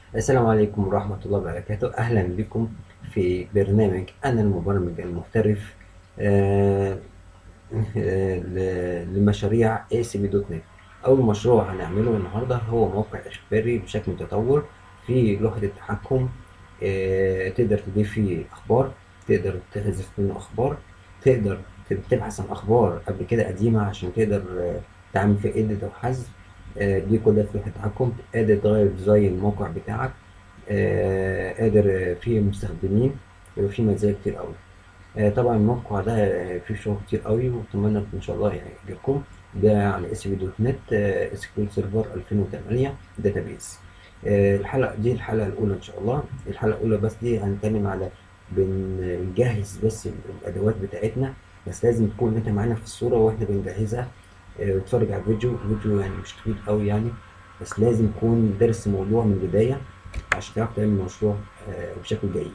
السلام عليكم ورحمة الله وبركاته أهلا بكم في برنامج أنا المبرمج المحترف آه، آه، ل- لمشاريع ACP.NET أول مشروع هنعمله النهاردة هو موقع إخباري بشكل متطور في لوحة التحكم آه، تقدر تضيف فيه أخبار تقدر تحذف منه أخبار تقدر تبحث عن أخبار قبل كده قديمة عشان تقدر آه، تعمل فيه إيديت أو حذف آه، دي كلها في لوحة التحكم قادر تغير ديزاين الموقع بتاعك آه، قادر آه، فيه مستخدمين يبقى فيه مزايا كتير قوي آه، طبعا الموقع ده آه، فيه شغل كتير قوي واتمنى ان شاء الله يعني يعجبكم ده على اس بي دوت نت اس كيو سيرفر 2008 داتابيز الحلقه دي الحلقه الاولى ان شاء الله الحلقه الاولى بس دي هنتكلم على بن- بنجهز بس الادوات بتاعتنا بس لازم تكون انت معانا في الصوره واحنا بنجهزها آه، وتتفرج على الفيديو الفيديو يعني مش طويل قوي يعني بس لازم تكون دارس الموضوع من البدايه عشان تعرف تعمل مشروع آه، بشكل جيد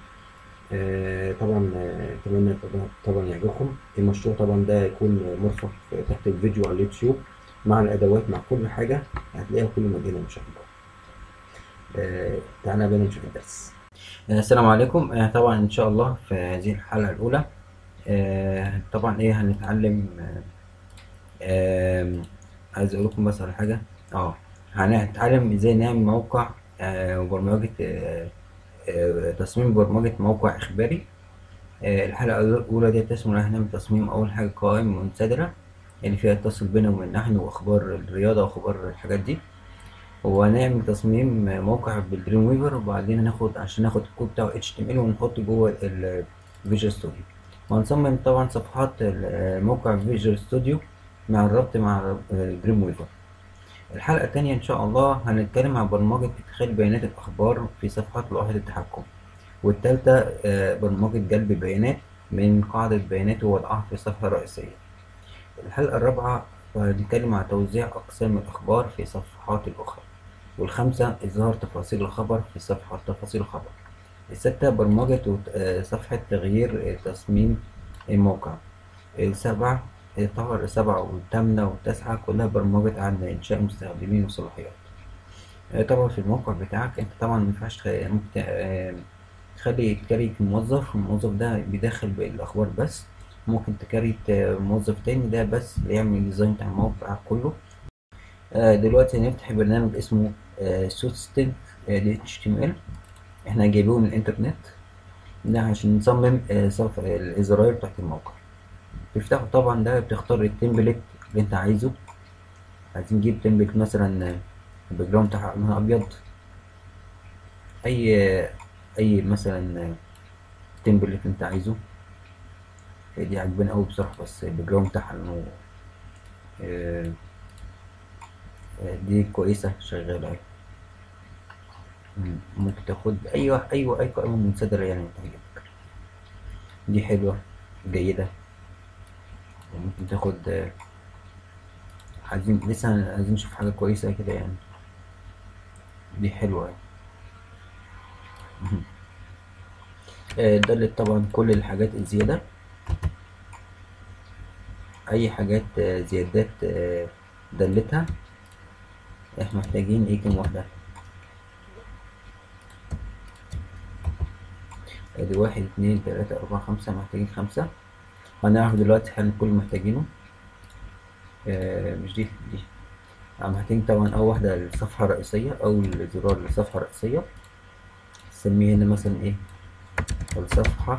آه، طبعا آه، اتمنى طبعا طبعا يعجبكم المشروع طبعا ده يكون مرفق تحت الفيديو على اليوتيوب مع الادوات مع كل حاجه هتلاقيها في كل مجال ان شاء الله آه، تعالى بينا نشوف الدرس آه، السلام عليكم آه، طبعا ان شاء الله في هذه الحلقه الاولى آه، طبعا ايه هنتعلم آه، آم، عايز اقول لكم بس على حاجه اه هنتعلم ازاي نعمل موقع آه، وبرمجه آه، آه، تصميم برمجه موقع اخباري آه، الحلقه الاولى دي تسمى إن هنعمل تصميم اول حاجه قوائم منسدره اللي فيها يتصل بينا وبين نحن واخبار الرياضه واخبار الحاجات دي وهنعمل تصميم موقع بالدريم ويفر وبعدين هناخد عشان ناخد الكود بتاعه HTML ونحطه جوه الفيجوال ستوديو وهنصمم طبعا صفحات الموقع فيجوال ستوديو مع الربط مع الدريم ويفر الحلقة التانية إن شاء الله هنتكلم عن برمجة إدخال بيانات الأخبار في صفحات لوحة التحكم والتالتة آه، برمجة جلب بيانات من قاعدة بيانات ووضعها في صفحة رئيسية الحلقة الرابعة هنتكلم عن توزيع أقسام الأخبار في صفحات الأخرى والخامسة إظهار تفاصيل الخبر في صفحة تفاصيل الخبر الستة برمجة وت- آه، صفحة تغيير آه، تصميم الموقع السبعة آه، طبعا السبعة والثامنة والتاسعة كلها برمجة عن إنشاء مستخدمين وصلاحيات آه، طبعا في الموقع بتاعك أنت طبعا مينفعش تخ- ممكن ت- آه، تخلي تكريت موظف الموظف ده بيدخل الأخبار بس ممكن تكريت آه، موظف تاني ده بس اللي يعمل ديزاين بتاع الموقع كله آه، دلوقتي هنفتح برنامج اسمه سوتستن دي اتش تي ام ال احنا جايبوه من الانترنت ده عشان نصمم آه، صف الزراير بتاعت الموقع تفتحه طبعا ده بتختار التمبلت اللي انت عايزه عايزين نجيب تمبلت مثلا الباك جراوند بتاعها لونها ابيض اي اي مثلا تمبلت انت عايزه هي دي عجباني قوي بصراحه بس الباك جراوند بتاعها لونه آه، آه، دي كويسه شغاله أوي. مم، ممكن تاخد ايوه ايوه اي قائمه منسدره يعني تعجبك دي حلوه جيده وممكن تاخد آه، عايزين لسه عايزين نشوف حاجه كويسه كده يعني دي حلوه يعني. مهم. آه، دلت طبعا كل الحاجات الزياده اي حاجات آه، زيادات آه، دلتها احنا محتاجين ايه كام واحده ادي واحد اتنين تلاتة اربعة خمسة محتاجين خمسة هنعرف دلوقتي حالا كل اللي محتاجينه آه مش دي دي آه، محتاجين طبعا اول واحدة الصفحة الرئيسية او الزرار للصفحة الرئيسية نسميه هنا مثلا ايه الصفحة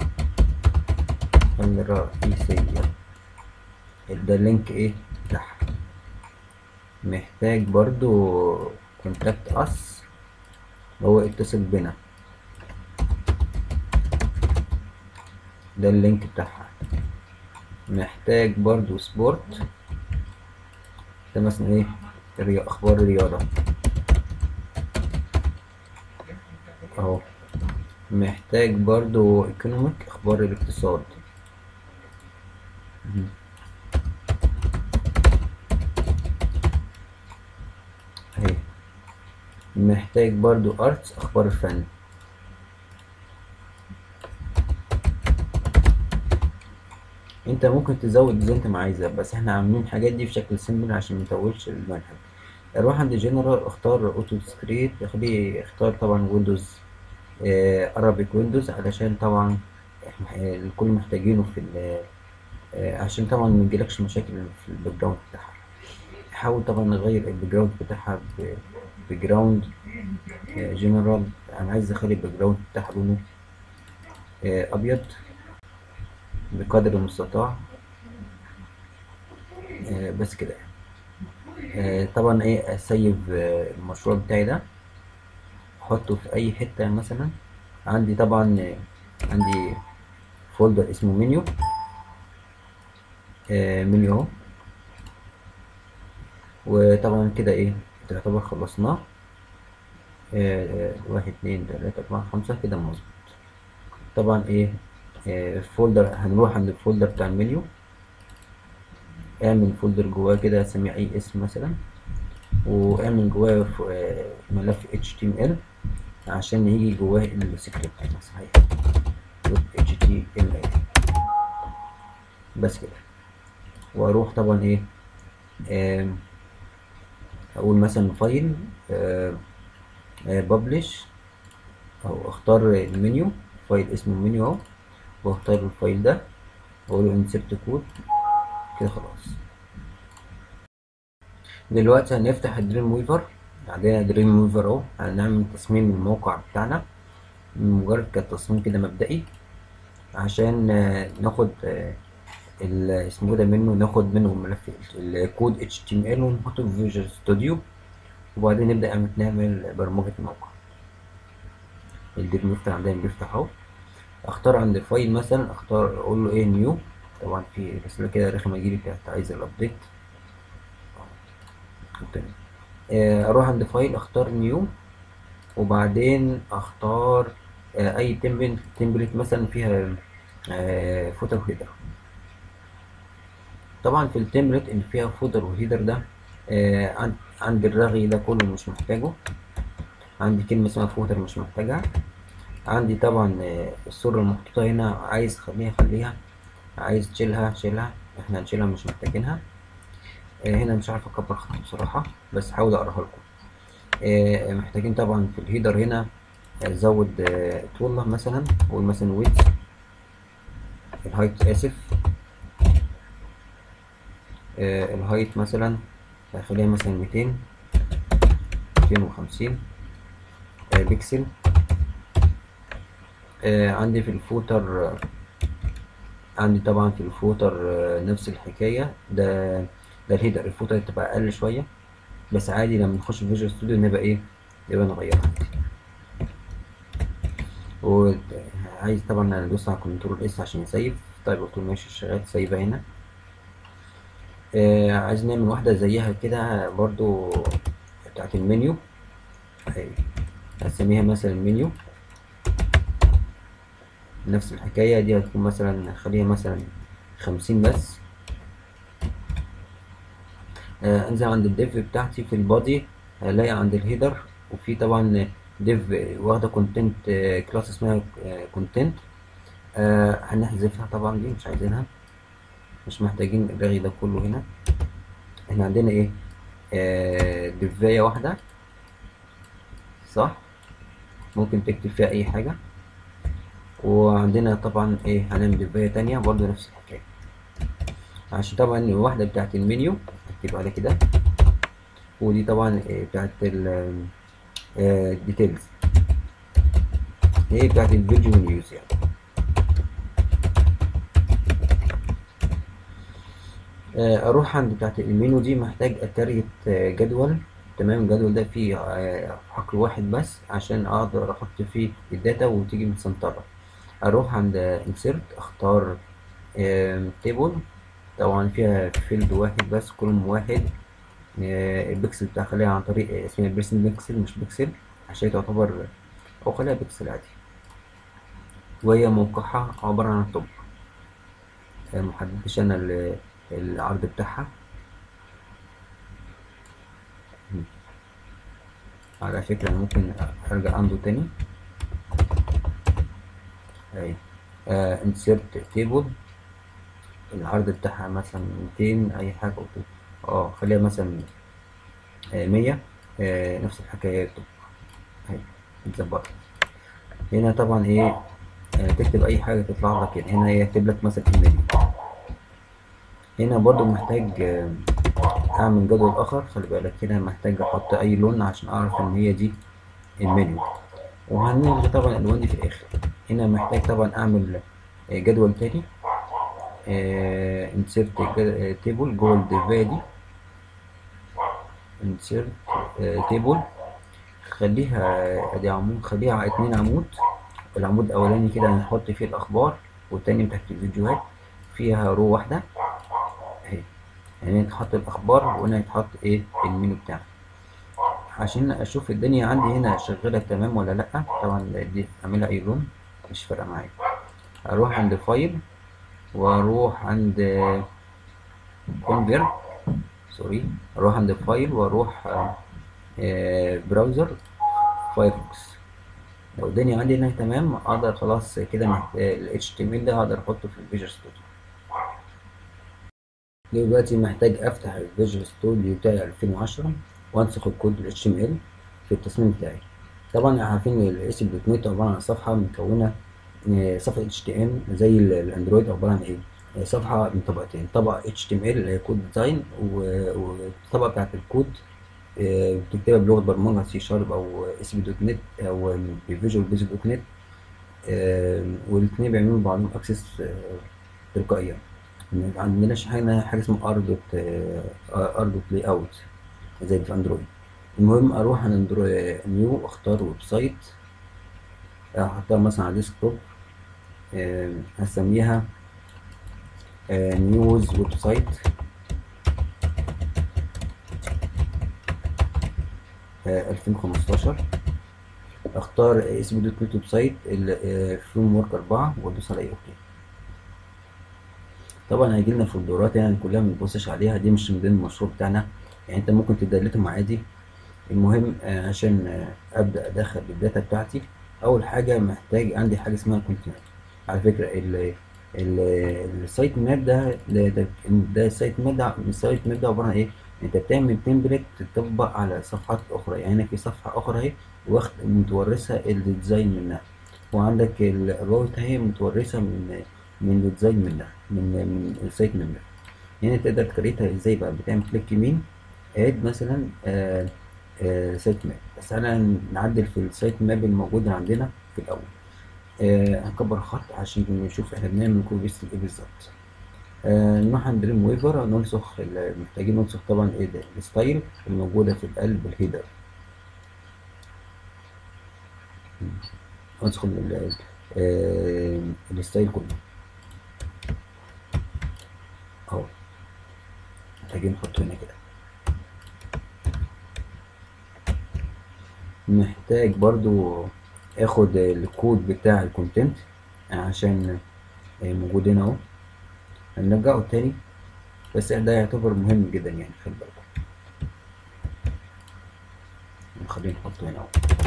الرئيسية ده اللينك ايه بتاعها محتاج برضو كونتاكت اس هو اتصل بنا ده اللينك بتاعها محتاج برضو سبورت ده مثلا ايه ري- اخبار الرياضة اهو محتاج برضو ايكونوميك اخبار الاقتصاد مهم. اهي محتاج برضو ارتس اخبار الفن انت ممكن تزود زي انت ما عايزه بس احنا عاملين الحاجات دي في شكل سيمبل عشان ما نطولش المنهج اروح عند جنرال اختار اوتو ديسكريت اخليه اختار طبعا ويندوز ارابيك ويندوز علشان طبعا إحنا- الكل محتاجينه في ال- آه، عشان طبعا ما يجيلكش مشاكل في الباك جراوند بتاعها حاول طبعا نغير الباك جراوند بتاعها بباك جراوند جنرال انا عايز اخلي الباك جراوند بتاعها لونه آه، ابيض بقدر المستطاع آه، بس كده آه، طبعا ايه اسيب آه، المشروع بتاعي ده احطه في اي حتة مثلا عندي طبعا آه، عندي فولدر اسمه منيو آه، منيو اهو وطبعا كده ايه تعتبر خلصناه آه، واحد اتنين تلاتة أربعة خمسة كده مظبوط طبعا ايه آه، الفولدر هنروح عند الفولدر بتاع المنيو اعمل فولدر جواه كده سميه اي اسم مثلا واعمل جواه ف- آه، ملف HTML عشان يجي جواه السكريبت صحيح HTML بس كده واروح طبعا ايه آم، اقول مثلا فايل ببلش او اختار المنيو فايل اسمه المنيو اهو واختار الفايل ده واقول له انسرت كود كده خلاص دلوقتي هنفتح الدريم ويفر عندنا دريم ويفر اهو هنعمل تصميم الموقع بتاعنا مجرد كتصميم كده مبدئي عشان آه، ناخد آه، ال- اسمه ده منه ناخد منه ملف الكود HTML ونحطه في فيجوال ستوديو وبعدين نبدأ نعمل- نعمل برمجة الموقع الدريم ويفر عندنا بيفتح اهو اختار عند الفايل مثلا اختار اقول له ايه نيو طبعا في رسالة كده رخمة تجيلي بتاعت عايز الابديت تمام. آه، اروح عند فايل اختار نيو وبعدين اختار آه، اي تمبلت تمبلت مثلا فيها فوتر وهيدر طبعا في التمبلت اللي فيها فوتر وهيدر ده آه، عن- عند الرغي ده كله مش محتاجه عندي كلمة اسمها فوتر مش محتاجها عندي طبعا آه، الصورة المحطوطة هنا عايز خليها خليها عايز تشيلها شيلها احنا هنشيلها مش محتاجينها آه، هنا مش عارف اكبر خط بصراحة بس هحاول اقراها لكم آه، محتاجين طبعا في الهيدر هنا ازود آه، طولة مثلا اقول مثلا ويدز الهايت اسف آه، الهايت مثلا هخليها مثلا 200 250 آه، بيكسل آه، عندي في الفوتر آه، عندي طبعا في الفوتر آه، نفس الحكاية ده ده الهيدر الفوتر تبقى أقل شوية بس عادي لما نخش في فيجوال ستوديو نبقى إيه نبقى نغيرها وعايز طبعا ادوس على كنترول اس عشان يسيف طيب قلت له ماشي شغال سايبها هنا آه عايز نعمل واحدة زيها كده برضو بتاعت المنيو أهي. هسميها مثلا منيو نفس الحكاية دي هتكون مثلا خليها مثلا خمسين بس آه انزل عند الديف بتاعتي في البادي هلاقي عند الهيدر وفي طبعا ديف واخدة كونتنت كلاس اسمها كونتنت آه هنحذفها طبعا دي مش عايزينها مش محتاجين الرغي ده كله هنا احنا عندنا ايه آه دفاية واحدة صح ممكن تكتب فيها اي حاجة وعندنا طبعا ايه هنعمل دفاية تانية برضو نفس الحكاية عشان طبعا الواحدة بتاعت المنيو اكتب على كده ودي طبعا إيه بتاعت ال ديتيلز هي بتاعت الفيديو نيوز يعني آه، اروح عند بتاعت المنيو دي محتاج اتريت آه، جدول تمام الجدول ده فيه آه، حقل واحد بس عشان اقدر احط فيه الداتا وتيجي متسنطرة اروح عند انسيرت اختار تيبل طبعا فيها فيلد واحد بس كولوم واحد آه، البكسل بتاع خليها عن طريق آه، اسمها بيرسن بيكسل مش بيكسل عشان تعتبر او خليها بيكسل عادي وهي موقعها عبارة عن طب آه، محددتش انا ال- العرض بتاعها على فكرة أنا ممكن ارجع عنده تاني اهي انسيرت تيبل العرض بتاعها مثلا 200 اي حاجة قلت اه خليها مثلا آه، 100 آه، نفس الحكاية تبقى اهي متظبطة هنا طبعا ايه آه، تكتب اي حاجة تطلع لك هنا هنا يكتب لك مثلا المنيو هنا برضو محتاج آه، اعمل جدول اخر خلي بالك هنا محتاج احط اي لون عشان اعرف ان هي دي المنيو وهنلغي طبعا الالوان دي في الاخر هنا محتاج طبعا اعمل آه، جدول تاني انسيرت تيبل جوه الديفاية دي انسيرت تيبل خليها ادي عمود خليها على اتنين عمود العمود الاولاني كده هنحط فيه الاخبار والتاني تحت الفيديوهات فيها رو واحده اهي يعني تحط الاخبار وهنا يتحط ايه المينو بتاعنا عشان اشوف الدنيا عندي هنا شغاله تمام ولا لا طبعا دي اعملها اي لون مش فارقه معايا اروح عند فايل واروح عند كونفير سوري اروح عند فايل واروح براوزر فايرفوكس لو الدنيا عندي هنا تمام اقدر خلاص كده ال HTML ده هقدر احطه في الفيجوال ستوديو دلوقتي محتاج افتح الفيجوال ستوديو بتاعي 2010 وانسخ الكود ال HTML في التصميم بتاعي طبعا عارفين ال اس دوت نت عباره عن صفحه مكونه صفحه HTML زي الاندرويد عباره عن ايه صفحه من طبقتين طبقه HTML اللي هي كود ديزاين والطبقه بتاعت الكود بتكتبها بلغه برمجه سي شارب او اس بي دوت نت او بفيجوال بيزك دوت نت والاثنين بيعملوا بعضهم اكسس تلقائيا ما عندناش حاجه حاجه اسمها ار دوت ار دوت لاي اوت زي في اندرويد المهم اروح على اندرويد نيو اختار ويب سايت احطها مثلا على ديسكتوب هسميها نيوز ويب سايت ألفين خمستاشر اختار اسم دوت نت ويب سايت الفريم ورك أربعة وادوس على اي اوكي طبعا هيجي لنا فولدرات يعني كلها ما بنبصش عليها دي مش من ضمن المشروع بتاعنا يعني انت ممكن تدلتهم عادي المهم عشان ابدا ادخل الداتا بتاعتي اول حاجه محتاج عندي حاجه اسمها كونتينر على فكره ال السايت ماب ده ده, ده السايت ماب ده السايت ماب ده عباره عن ايه انت بتعمل تمبلت تطبق على صفحات اخرى يعني هنا في صفحه اخرى اهي واخد متورثه الديزاين منها وعندك الراوت اهي متورثه من من الديزاين منها من من السايت ماب يعني تقدر تكريتها ازاي بقى بتعمل كليك يمين اد مثلا آآ آآ سايت ماب بس انا نعدل في السايت ماب الموجوده عندنا في الاول هنكبر الخط عشان نشوف احنا بنعمل كوبيس ايه بالظبط نروح عند دريم ويفر ننسخ محتاجين ننسخ طبعا ايه ده الستايل الموجودة في القلب الهيدر ننسخ الستايل كله اهو محتاجين نحطه هنا كده محتاج برضو اخد الكود بتاع الكونتنت عشان موجود هنا اهو هنرجعه تاني بس ده يعتبر مهم جدا يعني خلي بالكم نخليه نحطه هنا اهو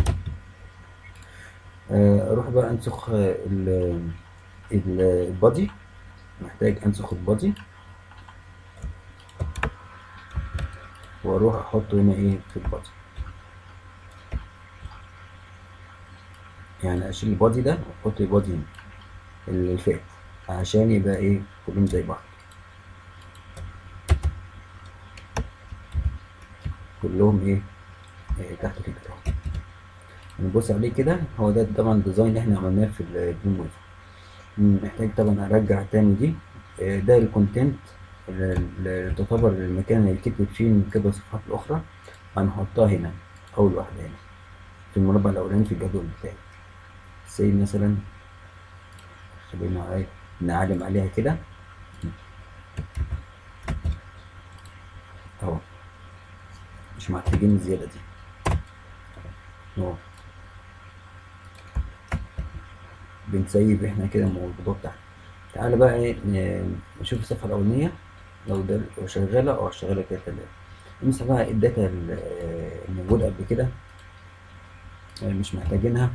اروح بقى انسخ البادي محتاج انسخ البادي واروح احطه هنا ايه في البادي يعني اشيل البادي ده واحط البادي هنا اللي فات عشان يبقى ايه كلهم زي بعض كلهم ايه, إيه تحت كده اهو نبص عليه كده هو ده طبعا الديزاين اللي احنا عملناه في الدريم ويف محتاج طبعا ارجع تاني دي إيه ده الكونتنت اللي تعتبر المكان اللي يتكتب فيه من كده الصفحات الاخرى هنحطها هنا اول واحده هنا في المربع الاولاني في الجدول بتاعي زي مثلا خلينا نعلم عليها كده اهو مش محتاجين الزيادة دي اهو بنسيب احنا كده الموضوع بتاعنا تعالى بقى ايه نشوف الصفحة الأولانية لو ده لو شغالة أو شغالة كده تمام نمسح بقى الداتا الموجودة قبل كده مش محتاجينها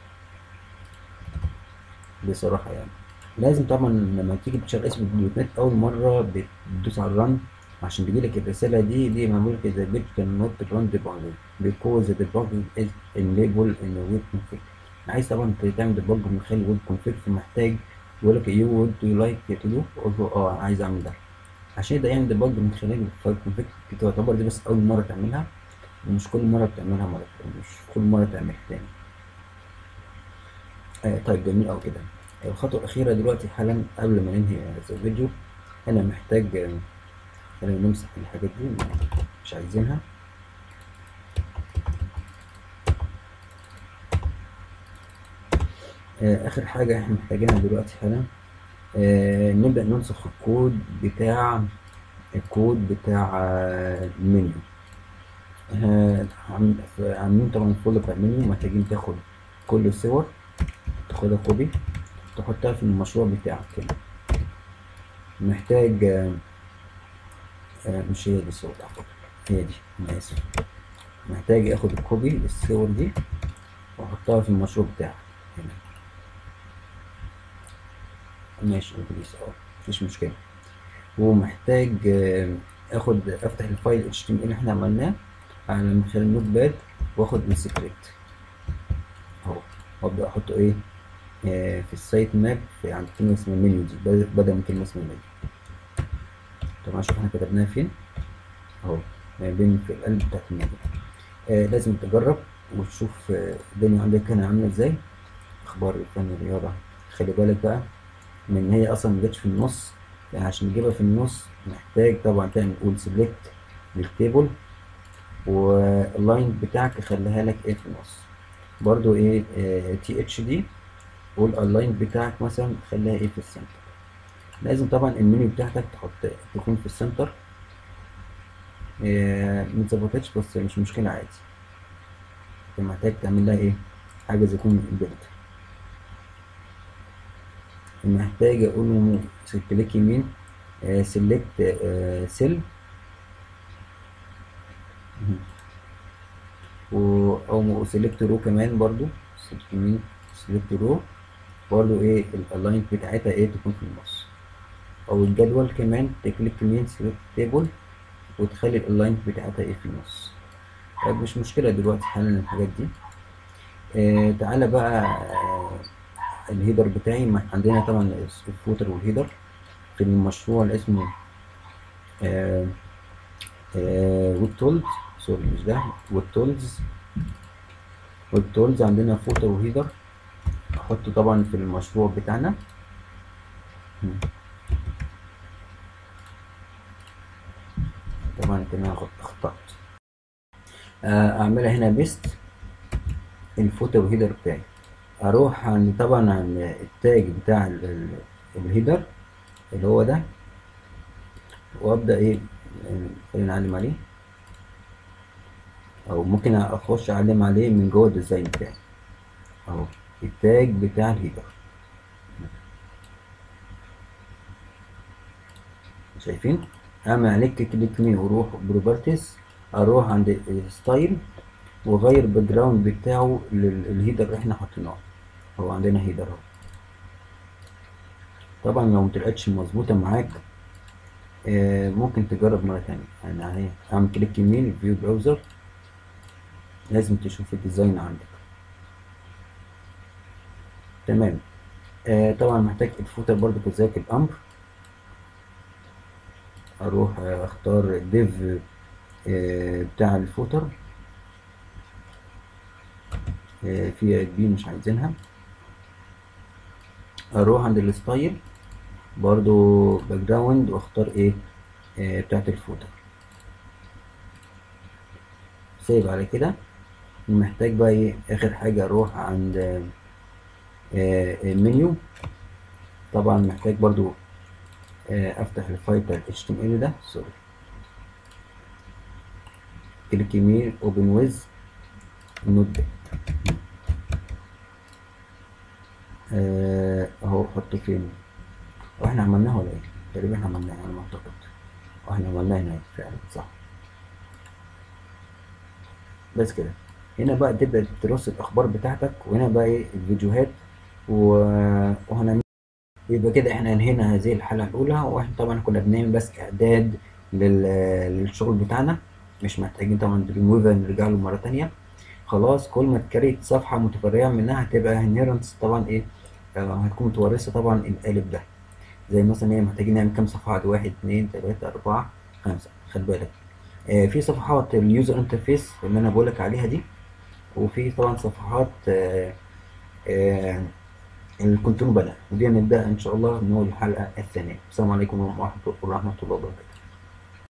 بصراحة يعني لازم طبعا لما تيجي تشغل اسم الدوت نت اول مره بتدوس على الرن عشان تجيلك الرسالة دي دي معمولة كده بيج كان نوت run debugging because the debugging is enabled in the web config عايز طبعا تعمل ديباج من خلال الويب config فمحتاج يقول لك you would you like to do قول له اه عايز اعمل ده عشان ده يعمل ديباج من خلال الفايل config تعتبر دي بس اول مرة تعملها ومش كل مرة بتعملها مرة مش كل مرة تعملها تاني آه طيب جميل أوي كده الخطوة الأخيرة دلوقتي حالا قبل ما ننهي هذا الفيديو أنا محتاج آه، خلينا نمسح الحاجات دي مش عايزينها آه آخر حاجة احنا محتاجينها دلوقتي حالا آه نبدأ ننسخ الكود بتاع الكود بتاع آه، المنيو آه، عم- عاملين طبعا فولدر بتاع المنيو محتاجين تاخد كل الصور تاخدها كوبي تحطها في المشروع بتاعك كده محتاج آه، آه، مش هي دي الصور أعتقد هي دي أنا آسف محتاج آخد الكوبي الصور دي وأحطها في المشروع بتاعك هنا ماشي بليز اه مفيش مشكلة ومحتاج آه، آخد أفتح الفايل HTML اللي احنا عملناه على من خلال النوت باد وآخد السكريبت أهو وأبدأ أحطه إيه آه، في السايت ماب في عند كلمة اسمها المنيو دي بدل بدل من كلمة اسمها المنيو طبعا شوف احنا كتبناها فين اهو ما بين في القلب بتاعت المنيو آه لازم تجرب وتشوف آه، الدنيا عندك هنا عاملة ازاي اخبار الفن الرياضة خلي بالك بقى من ان هي اصلا مجتش في النص يعني عشان نجيبها في النص محتاج طبعا تعمل قول سيلكت للتيبل واللاين بتاعك خليها لك ايه في النص برضو ايه تي اتش دي واللاين بتاعك مثلا خليها ايه في السنتر لازم طبعا المنيو بتاعتك تحط تكون في السنتر إيه متظبطتش بس مش مشكلة عادي انت محتاج تعمل لها ايه حاجة زي يكون امبيدد محتاج اقول له كليك يمين سيلكت سيل و او سيلكت رو كمان برضو سيلكت يمين سيلكت رو برضو ايه الالاين بتاعتها ايه تكون في النص او الجدول كمان تكليك يمين سيلكت تيبل وتخلي الالاين بتاعتها ايه في النص طيب مش مشكلة دلوقتي حالا الحاجات دي آه تعالى بقى آه الهيدر بتاعي ما عندنا طبعا الفوتر والهيدر في المشروع اللي اسمه آه آه ويب تولز سوري مش ده ويب تولز ويب تولز عندنا فوتر وهيدر احطه طبعا في المشروع بتاعنا مم. طبعا كده أنا اخطأت آه، اعملها هنا بيست الفوتر والهيدر بتاعي اروح عند طبعا عند التاج بتاع ال- ال- الهيدر اللي هو ده وابدا ايه آه، خلينا نعلم عليه او ممكن اخش اعلم عليه من جوه الديزاين بتاعي اهو التاج بتاع الهيدر شايفين اعمل عليه كليك يمين واروح بروبرتيز اروح عند ستايل واغير الباك جراوند بتاعه للهيدر اللي احنا حاطيناه هو عندنا هيدر اهو طبعا لو مطلعتش مظبوطه معاك آه، ممكن تجرب مره تانية يعني اهي اعمل كليك يمين فيو براوزر لازم تشوف الديزاين عندك تمام آه، طبعا محتاج الفوتر برضو كذلك الامر اروح آه، اختار ديف بتاع الفوتر آه، في بي مش عايزينها اروح عند الستايل برضو باك جراوند واختار ايه آه، بتاعت الفوتر سيب على كده محتاج بقى ايه اخر حاجة اروح عند آه، المنيو طبعا محتاج برضو آه، افتح الفايل بتاع ال HTML ده سوري كليك يمين اوبن ويز نوت باد اهو حطه فين واحنا عملناه ولا ايه تقريبا احنا عملناه انا ما اعتقد واحنا عملناه هنا فعلا صح بس كده هنا بقى تبدأ ترص الأخبار بتاعتك وهنا بقى إيه الفيديوهات و... وهنعمل يبقى كده إحنا انهينا هذه الحلقة الأولى وإحنا طبعا كنا بنعمل بس إعداد لل... للشغل بتاعنا مش محتاجين طبعا دريم ويفر نرجع له مرة تانية خلاص كل ما تكريت صفحة متفرعة منها هتبقى انهيرنس طبعا ايه آه، هتكون متورثة طبعا القالب ده زي مثلا ايه محتاجين نعمل كام صفحة واحد اتنين تلاتة أربعة خمسة خد بالك آه، في صفحات اليوزر انترفيس اللي انا بقولك عليها دي وفي طبعا صفحات آه، آه، الكنترول بنا ودي هنبدأ ان شاء الله من اول الحلقة الثانية السلام عليكم ورحمة الله وبركاته